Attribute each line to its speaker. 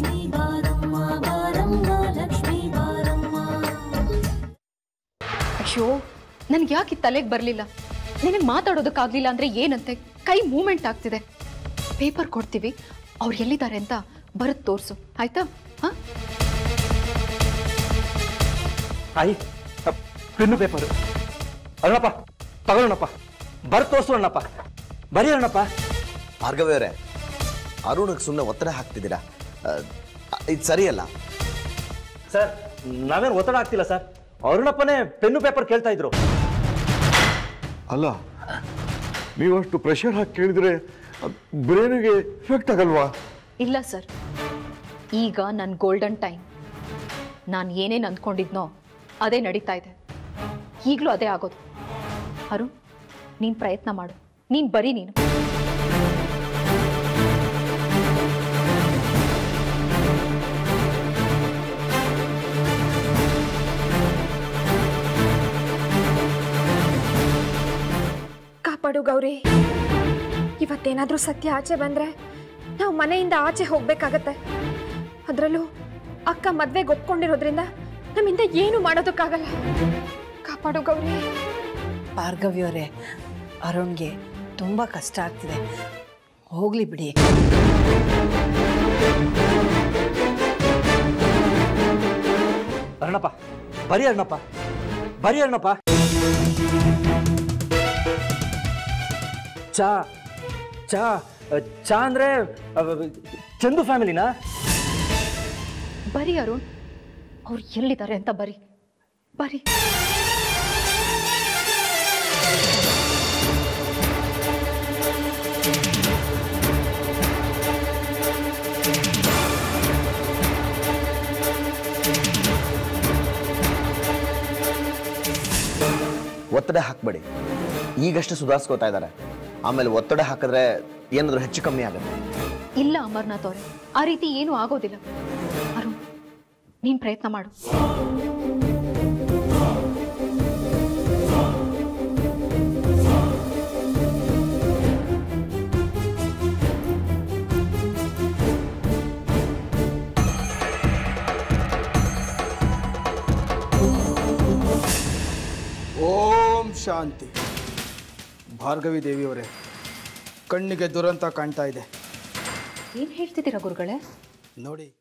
Speaker 1: ಲಕ್ಷ್ಮೀ ಬಾರಮ್ಮ ಬಾರಮ್ಮ ಲಕ್ಷ್ಮೀ ಬಾರಮ್ಮ
Speaker 2: ಅಯ್ಯೋ ನನ್ಗೆ ಯಾಕೆ ತಲೆಗೆ ಬರಲಿಲ್ಲ ನಿನಗೆ ಮಾತಾಡೋದಕ್ಕಾಗ್ಲಿಲ್ಲ ಅಂದ್ರೆ ಏನಂತೆ ಕೈ ಮೂಮೆಂಟ್ ಆಗ್ತಿದೆ ಪೇಪರ್ ಕೊಡ್ತೀವಿ ಅವ್ರು ಎಲ್ಲಿದ್ದಾರೆ ಅಂತ ಬರತ್ ತೋರ್ಸು ಆಯ್ತಾ ಹಾ
Speaker 3: ಆಯಿ ಪೆನ್ನು ಪೇಪರು ಅಣ್ಣಪ್ಪ ತಗೊಳ್ಳೋಣಪ್ಪ ಬರ್ ತೋರ್ಸು ಅಣ್ಣಪ್ಪ ಬರೀ ಅಣ್ಣಪ್ಪ
Speaker 4: ಭಾರ್ಗವಿ ಅವರೇ ಅರುಣಿಗೆ ಸುಮ್ಮನೆ ಒತ್ತಡ ಹಾಕ್ತಿದ್ದೀರಾ ಇದು ಸರಿಯಲ್ಲ
Speaker 3: ಸರ್ ನಾವೇನು ಒತ್ತಡ ಆಗ್ತಿಲ್ಲ ಸರ್ ಅರುಣಪ್ಪನೇ ಪೆನ್ನು ಪೇಪರ್ ಕೇಳ್ತಾ ಇದ್ರು
Speaker 5: ಅಲ್ಲ ನೀವಷ್ಟು ಪ್ರೆಷರ್ ಹಾಕಿ ಕೇಳಿದ್ರೆ ಬ್ರೇನಿಗೆ ಎಫೆಕ್ಟ್ ಆಗಲ್ವಾ
Speaker 2: ಇಲ್ಲ ಸರ್ ಈಗ ನನ್ನ ಗೋಲ್ಡನ್ ಟೈಮ್ ನಾನು ಏನೇನು ಅಂದ್ಕೊಂಡಿದ್ನೋ ಅದೇ ನಡೀತಾ ಇದೆ ಈಗಲೂ ಅದೇ ಆಗೋದು ಅರುಣ್ ನೀನು ಪ್ರಯತ್ನ ಮಾಡು ನೀನು ಬರೀ ನೀನು
Speaker 6: ಕಾಪಾಡು ಗೌರಿ ಇವತ್ತೇನಾದ್ರೂ ಸತ್ಯ ಆಚೆ ಬಂದ್ರೆ ನಾವು ಮನೆಯಿಂದ ಆಚೆ ಹೋಗ್ಬೇಕಾಗತ್ತೆ ಅದರಲ್ಲೂ ಅಕ್ಕ ಮದ್ವೆಗೆ ಒಪ್ಕೊಂಡಿರೋದ್ರಿಂದ ನಮ್ಮಿಂದ ಏನು ಮಾಡೋದಕ್ಕಾಗಲ್ಲ ಕಾಪಾಡು ಗೌರಿ
Speaker 7: ಭಾರ್ಗವಿಯವರೇ ಅರುಣ್ಗೆ ತುಂಬ ಕಷ್ಟ ಆಗ್ತಿದೆ ಹೋಗ್ಲಿ ಬಿಡಿ
Speaker 3: ಅರುಣಪ್ಪ ಬರೀ ಅಣ್ಣಪ್ಪ ಬರೀ ಅಣ್ಣಪ್ಪ ಚಾ ಚಾ ಚಾ ಅಂದ್ರೆ ಅಹ್, ಚಂದು ಫ್ಯಾಮಿಲಿನಾ
Speaker 2: ಬರೀ ಅರುಣ್ ಅವ್ರು ಎಲ್ಲಿದ್ದಾರೆ ಅಂತ ಬರೀ ಬರೀ
Speaker 4: ಒತ್ತಡ ಹಾಕ್ಬೇಡಿ ಈಗಷ್ಟೇ ಸುಧಾರಿಸ್ಕೋತಾ ಇದ್ದಾರೆ ಆಮೇಲೆ ಒತ್ತಡ ಹಾಕಿದ್ರೆ ಏನಾದರೂ ಹೆಚ್ಚು ಕಮ್ಮಿ ಆಗುತ್ತೆ
Speaker 2: ಇಲ್ಲ ಅಮರ್ನಾಥ್ ಅವರೇ ಆ ರೀತಿ ಏನೂ ಆಗೋದಿಲ್ಲ ಅರುಣ್ ನೀನ್ ಪ್ರಯತ್ನ ಮಾಡು
Speaker 8: ಓಂ ಶಾಂತಿ ಭಾರ್ಗವಿ ದೇವಿಯವರೇ ಕಣ್ಣಿಗೆ ದುರಂತ ಕಾಣ್ತಾ ಇದೆ
Speaker 2: ಏನ್ ಹೇಳ್ತಿದ್ದೀರಾ ಗುರುಗಳೇ
Speaker 8: ನೋಡಿ